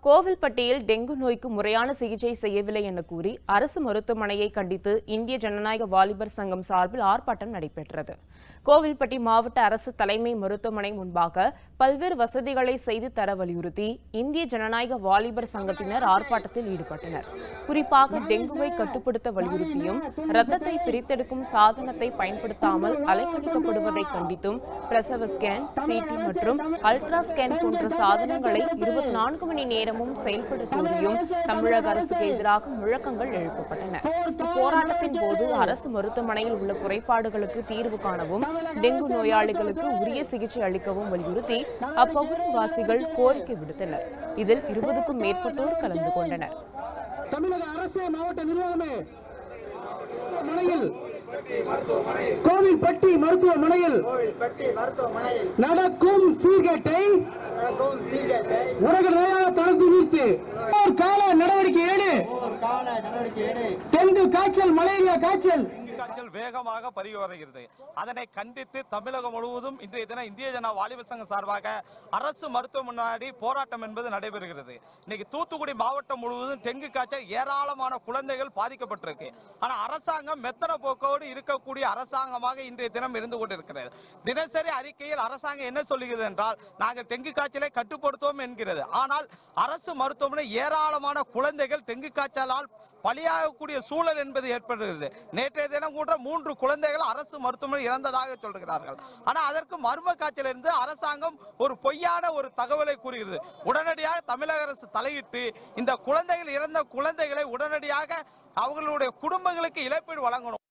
கோவில்பட்டியில் டெங்கு நோய்க்கு முறையான சிகிச்சை செய்யவில்லை என கூறி அரசு மருத்துவமனையை கண்டித்து இந்திய ஜனநாயக வாலிபர் சங்கம் சார்பில் ஆர்ப்பாட்டம் நடைபெற்றது கோவில்பட்டி மாவட்ட அரசு தலைமை மருத்துவமனை முன்பாக பல்வேறு வசதிகளை செய்து தர வலியுறுத்தி இந்திய ஜனநாயக வாலிபர் சங்கத்தினர் ஆர்ப்பாட்டத்தில் ஈடுபட்டனர் குறிப்பாக டெங்குவை கட்டுப்படுத்த வலியுறுத்தியும் ரத்தத்தை பிரித்தெடுக்கும் சாதனத்தை பயன்படுத்தாமல் அலைக்கழிக்கப்படுவதை கண்டித்தும் பிரசவ ஸ்கேன் சிடி மற்றும் அல்ட்ரா ஸ்கேன் போன்ற சாதனங்களை இருபத்தி நான்கு மணி நேரமும் செயல்பட கோரியும் தமிழக அரசுக்கு எதிராக முழக்கங்கள் எழுப்பப்பட்டன போராட்டத்தின் போது அரசு மருத்துவமனையில் உள்ள குறைபாடுகளுக்கு தீர்வு காணவும் டெங்கு நோயாளிகளுக்கு உரிய சிகிச்சை அளிக்கவும் வலியுறுத்தி அப்பகுதி வாசிகள் கோரிக்கை விடுத்தனர் இதில் இருபதுக்கும் மேற்பட்டோர் கலந்து கொண்டனர் தமிழக அரசு மாவட்ட நிர்வாகமே மனையில் கோவில்பட்டி மருத்துவமனையில் நடக்கும் சீர்கேட்டை உலக தொடர்ந்து நிறுத்து போர் கால நடவடிக்கை எடு டெங்கு காய்ச்சல் மலேரியா காய்ச்சல் டெங்கு காய்ச்சல் வேகமாக பரவி வருகிறது அதனை கண்டித்து தமிழகம் முழுவதும் இன்றைய தினம் இந்திய ஜன வாலிபர் சங்கம் சார்பாக அரசு மருத்துவ முன்னாடி போராட்டம் என்பது நடைபெறுகிறது இன்னைக்கு தூத்துக்குடி மாவட்டம் முழுவதும் டெங்கு காய்ச்சல் ஏராளமான குழந்தைகள் பாதிக்கப்பட்டிருக்கு ஆனா அரசாங்கம் மெத்தன போக்கோடு இருக்கக்கூடிய அரசாங்கமாக இன்றைய தினம் இருந்து கொண்டிருக்கிறது தினசரி அறிக்கையில் அரசாங்கம் என்ன சொல்லுகிறது என்றால் நாங்கள் டெங்கு காய்ச்சலை கட்டுப்படுத்துவோம் என்கிறது ஆனால் அரசு மருத்துவமனை ஏராளமான குழந்தைகள் டெங்கு காய்ச்சலால் பலியாகக்கூடிய சூழல் என்பது ஏற்படுகிறது நேற்றைய தினம் கூட மூன்று குழந்தைகள் அரசு மருத்துவமனை இறந்ததாக சொல்கிறார்கள் ஆனால் அதற்கு மர்ம காய்ச்சல் இருந்து அரசாங்கம் ஒரு பொய்யான ஒரு தகவலை கூறுகிறது உடனடியாக தமிழக அரசு தலையிட்டு இந்த குழந்தைகள் இறந்த குழந்தைகளை உடனடியாக அவர்களுடைய குடும்பங்களுக்கு இழப்பீடு வழங்கணும்